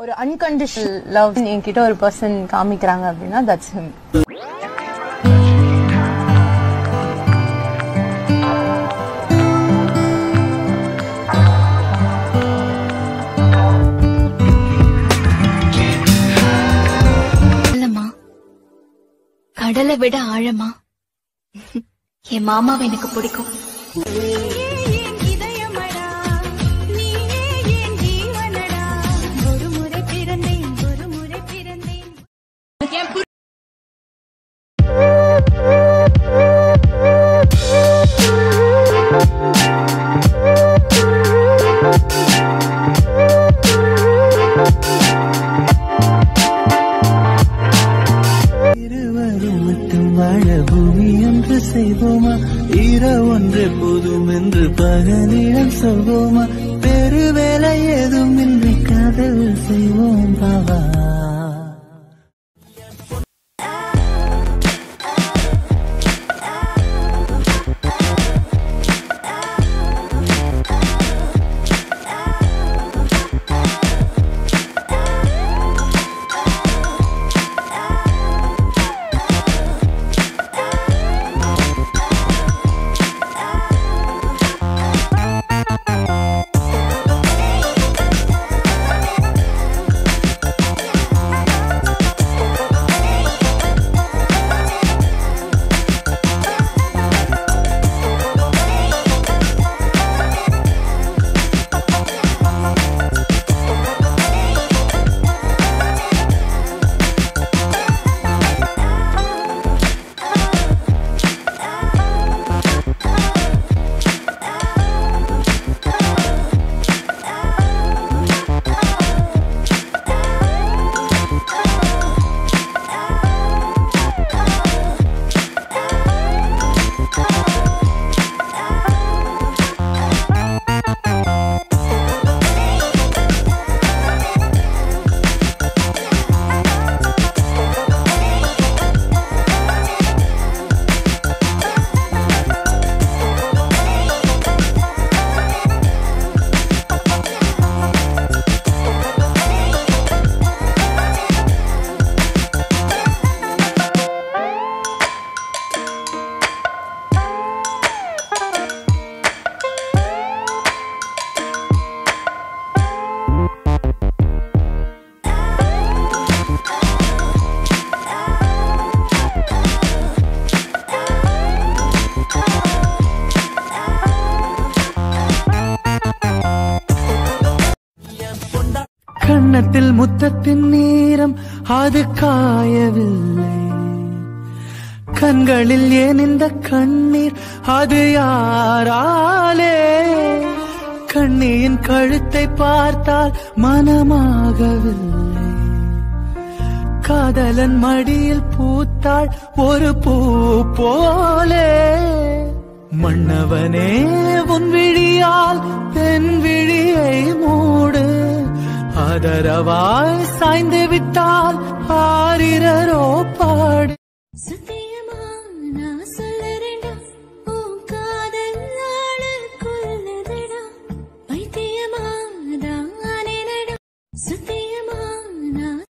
ஒரு unconditional love என்கிட்ட ஒரு பர்சன் காமிக்கிறாங்க அப்படின்னா தட்ஸ் ஹிம் இல்லம்மா கடலை விட ஆழமா என் மாமாவை எனக்கு பிடிக்கும் இருவரும் மட்டும் வாழ பூமி என்று செய்வோமா ஈர ஒன்று போதும் என்று பகலிடம் சொல்வோமா பெருவேலை ஏதும் இன்றி காதல் செய்வோம் பாவா கன்னத்தில் முத்தத்தின் நேரம் அது காயவில்லை கண்களில் ஏன் இந்த கண்ணீர் அது யாராலே கண்ணியின் கழுத்தை பார்த்தால் மனமாகவில்லை காதலன் மடியில் பூத்தாள் ஒரு பூ போலே மன்னவனே உன் விழியால் தென் விழியை மூடு ஆதரவாய் சாய்ந்து விட்டால் ஆரிரரோ பாடு